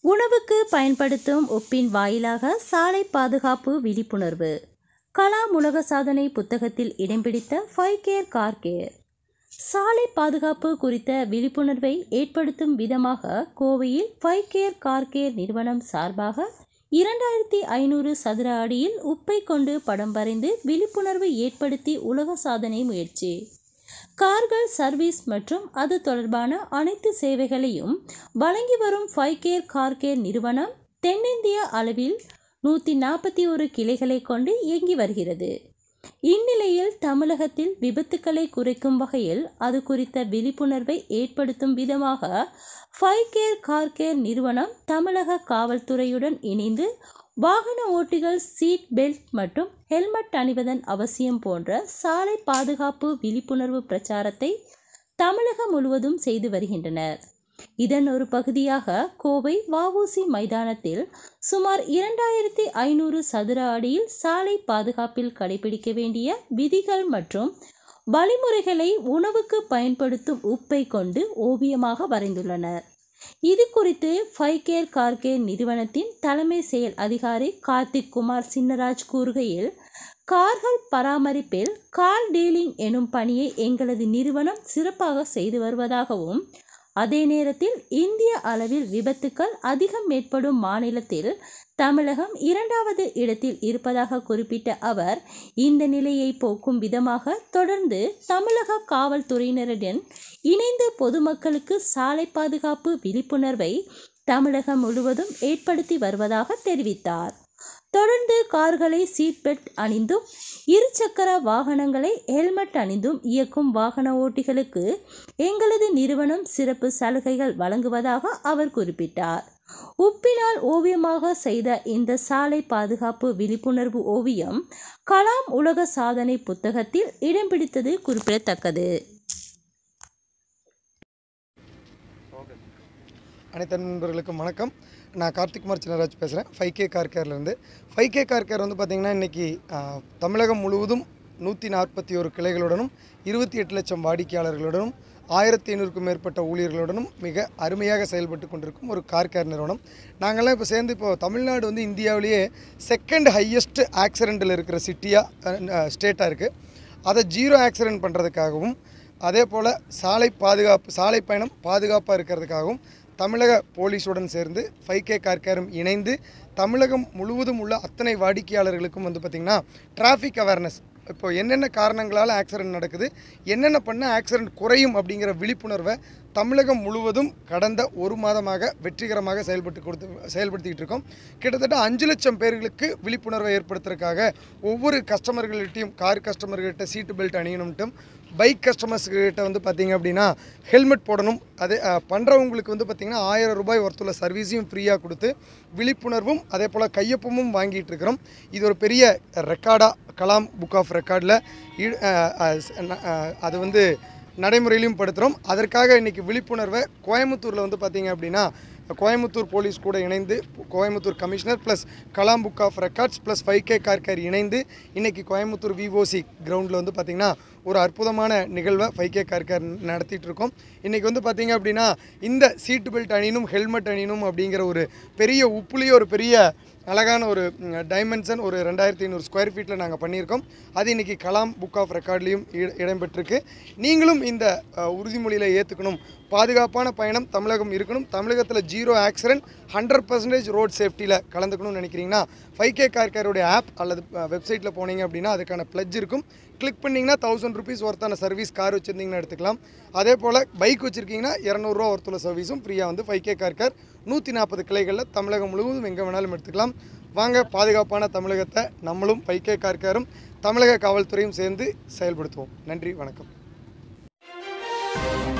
உணவுக்கு பயன்படுத்தும் உப்பின் வாயிலாக சாலை பாதுகாப்பு விழிப்புணர்வு கலாம் உலக சாதனை புத்தகத்தில் இடம் பிடித்த ஃபைவ் கேர் கார் கேர் சாலை பாதுகாப்பு குறித்த விழிப்புணர்வை ஏற்படுத்தும் விதமாக கோவையில் ஃபைவ் கேர் கார் கேர் நிறுவனம் சார்பாக இரண்டாயிரத்தி ஐநூறு சதுர அடியில் உப்பை கொண்டு படம் வரைந்து விழிப்புணர்வு ஏற்படுத்தி உலக சாதனை முயற்சி கார்கள் சர்வீஸ் மற்றும் அது தொடர்பான அனைத்து சேவைகளையும் வழங்கி வரும் ஃபைவ் கேர் கார் கேர் நிறுவனம் தென்னிந்திய அளவில் நூற்றி நாற்பத்தி ஒரு கிளைகளை கொண்டு இயங்கி வருகிறது இந்நிலையில் தமிழகத்தில் விபத்துக்களை குறைக்கும் வகையில் அது குறித்த விழிப்புணர்வை ஏற்படுத்தும் விதமாக ஃபைவ் கேர் கார் கேர் நிறுவனம் தமிழக காவல்துறையுடன் இணைந்து வாகன ஓட்டிகள் சீட் பெல்ட் மற்றும் ஹெல்மெட் அணிவதன் அவசியம் போன்ற சாலை பாதுகாப்பு விழிப்புணர்வு பிரச்சாரத்தை தமிழகம் முழுவதும் செய்து வருகின்றனர் இதன் ஒரு பகுதியாக கோவை வஉசி மைதானத்தில் சுமார் இரண்டாயிரத்தி ஐநூறு சதுர அடியில் சாலை பாதுகாப்பில் கடைபிடிக்க வேண்டிய விதிகள் மற்றும் வழிமுறைகளை உணவுக்கு பயன்படுத்தும் உப்பை கொண்டு ஓவியமாக வரைந்துள்ளனர் இது குறித்து ஃபைவ் கேர் கார்கேர் நிறுவனத்தின் தலைமை செயல் அதிகாரி கார்த்திக் குமார் சின்னராஜ் கூறுகையில் கார்கள் பராமரிப்பில் கார் டீலிங் எனும் பணியை எங்களது நிறுவனம் சிறப்பாக செய்து வருவதாகவும் அதே நேரத்தில் இந்திய அளவில் விபத்துக்கள் அதிகம் ஏற்படும் மாநிலத்தில் தமிழகம் இரண்டாவது இடத்தில் இருப்பதாக குறிப்பிட்ட அவர் இந்த நிலையை போக்கும் விதமாக தொடர்ந்து தமிழக காவல்துறையினருடன் இணைந்து பொதுமக்களுக்கு சாலை பாதுகாப்பு விழிப்புணர்வை தமிழகம் முழுவதும் ஏற்படுத்தி வருவதாக தெரிவித்தார் தொடர்ந்து கார்களை சீட் பெல்ட் அணிந்தும் இருசக்கர வாகனங்களை ஹெல்மெட் அணிந்தும் இயக்கும் வாகன ஓட்டிகளுக்கு எங்களது நிறுவனம் சிறப்பு சலுகைகள் வழங்குவதாக அவர் குறிப்பிட்டார் உப்பினால் ஓவியமாக செய்த இந்த சாலை பாதுகாப்பு விழிப்புணர்வு ஓவியம் கலாம் உலக சாதனை புத்தகத்தில் இடம் பிடித்தது குறிப்பிடத்தக்கது அனைத்து நண்பர்களுக்கும் வணக்கம் நான் கார்த்திக்குமார் சின்னராஜ் பேசுகிறேன் ஃபைவ் கே கார் கேர்லேருந்து ஃபைவ் கே கார் கேர் வந்து பார்த்திங்கன்னா இன்றைக்கி தமிழகம் முழுவதும் நூற்றி நாற்பத்தி ஒரு கிளைகளுடனும் இருபத்தி எட்டு லட்சம் வாடிக்கையாளர்களுடனும் ஆயிரத்தி ஐநூறுக்கும் மேற்பட்ட ஊழியர்களுடனும் மிக அருமையாக செயல்பட்டு கொண்டிருக்கும் ஒரு கார் கேர் நிறுவனம் நாங்கள்லாம் இப்போ சேர்ந்து இப்போ தமிழ்நாடு வந்து இந்தியாவிலேயே செகண்ட் ஹையஸ்ட் ஆக்சிடெண்ட்டில் இருக்கிற சிட்டியாக ஸ்டேட்டாக இருக்குது அதை ஜீரோ ஆக்சிடென்ட் பண்ணுறதுக்காகவும் அதே போல் சாலை பாதுகாப்பு சாலை பயணம் பாதுகாப்பாக இருக்கிறதுக்காகவும் தமிழக போலீஸுடன் சேர்ந்து ஃபைவ் கே கார்கேரும் இணைந்து தமிழகம் முழுவதும் உள்ள அத்தனை வாடிக்கையாளர்களுக்கும் வந்து பார்த்திங்கன்னா டிராஃபிக் அவேர்னஸ் இப்போ என்னென்ன காரணங்களால் ஆக்சிடென்ட் நடக்குது என்னென்ன பண்ண ஆக்சிடென்ட் குறையும் அப்படிங்கிற விழிப்புணர்வை தமிழகம் முழுவதும் கடந்த ஒரு மாதமாக வெற்றிகரமாக செயல்பட்டு கொடுத்து செயல்படுத்திக்கிட்டு இருக்கோம் கிட்டத்தட்ட அஞ்சு லட்சம் பேர்களுக்கு விழிப்புணர்வை ஏற்படுத்துறதுக்காக ஒவ்வொரு கஸ்டமர்கள்ட்டையும் கார் கஸ்டமர்கிட்ட சீட்டு பெல்ட் அணியணும்ட்டும் பைக் கஸ்டமர்ஸ்கிட்ட வந்து பார்த்திங்க அப்படின்னா ஹெல்மெட் போடணும் அதே பண்ணுறவங்களுக்கு வந்து பார்த்திங்கன்னா ஆயிரம் ரூபாய் ஒருத்துள்ள சர்வீஸையும் ஃப்ரீயாக கொடுத்து விழிப்புணர்வும் அதே போல் கையொப்பமும் வாங்கிட்டு இருக்கிறோம் இது ஒரு பெரிய ரெக்கார்டாக கலாம் புக் ஆஃப் ரெக்கார்டில் அது வந்து நடைமுறையிலையும் படுத்துகிறோம் அதற்காக இன்றைக்கி விழிப்புணர்வை கோயம்புத்தூரில் வந்து பார்த்திங்க அப்படின்னா கோயம்புத்தூர் போலீஸ் கூட இணைந்து Coimbatore commissioner plus Kalam book of records plus five K car care இணைந்து இன்றைக்கி கோயம்புத்தூர் விஓசி கிரவுண்டில் வந்து பார்த்திங்கன்னா ஒரு அற்புதமான நிகழ்வை ஃபைவ் கே கார்கர் நடத்திட்டு இருக்கோம் இன்றைக்கி வந்து பார்த்திங்க அப்படின்னா இந்த சீட் பெல்ட் அணியணும் ஹெல்மெட் அணியணும் அப்படிங்கிற ஒரு பெரிய உப்புலேயே ஒரு பெரிய அழகான ஒரு டைமென்ஷன் ஒரு ரெண்டாயிரத்தி ஐநூறு ஸ்கொயர் ஃபீட்டில் நாங்கள் பண்ணியிருக்கோம் அது இன்றைக்கி கலாம் புக் ஆஃப் ரெக்கார்ட்லேயும் இடம்பெற்றிருக்கு நீங்களும் இந்த உறுதிமொழியில் ஏற்றுக்கணும் பாதுகாப்பான பயணம் தமிழகம் இருக்கணும் தமிழகத்தில் zero accident hundred percentage road சேஃப்டியில் கலந்துக்கணும்னு நினைக்கிறீங்கன்னா ஃபைவ் கே கார்கேருடைய ஆப் அல்லது வெப்சைட்டில் போனீங்க அப்படின்னா அதுக்கான ப்ளஜ் இருக்கும் கிளிக் பண்ணிங்கன்னா தௌசண்ட் ருபீஸ் ஒருத்தான சர்வீஸ் கார் வச்சுருந்தீங்கன்னா எடுத்துக்கலாம் அதே போல் பைக் வச்சுருக்கீங்கன்னா இரநூறுவா ஒருத்துள்ள சர்வீஸும் ஃப்ரீயாக வந்து ஃபைவ் கே கார்கர் நூற்றி நாற்பது கிளைகளில் தமிழகம் முழுவதும் எங்கே வேணாலும் எடுத்துக்கலாம் வாங்க பாதுகாப்பான தமிழகத்தை நம்மளும் ஃபைவ் கே கார்கரும் தமிழக காவல்துறையும் சேர்ந்து செயல்படுத்துவோம் நன்றி வணக்கம்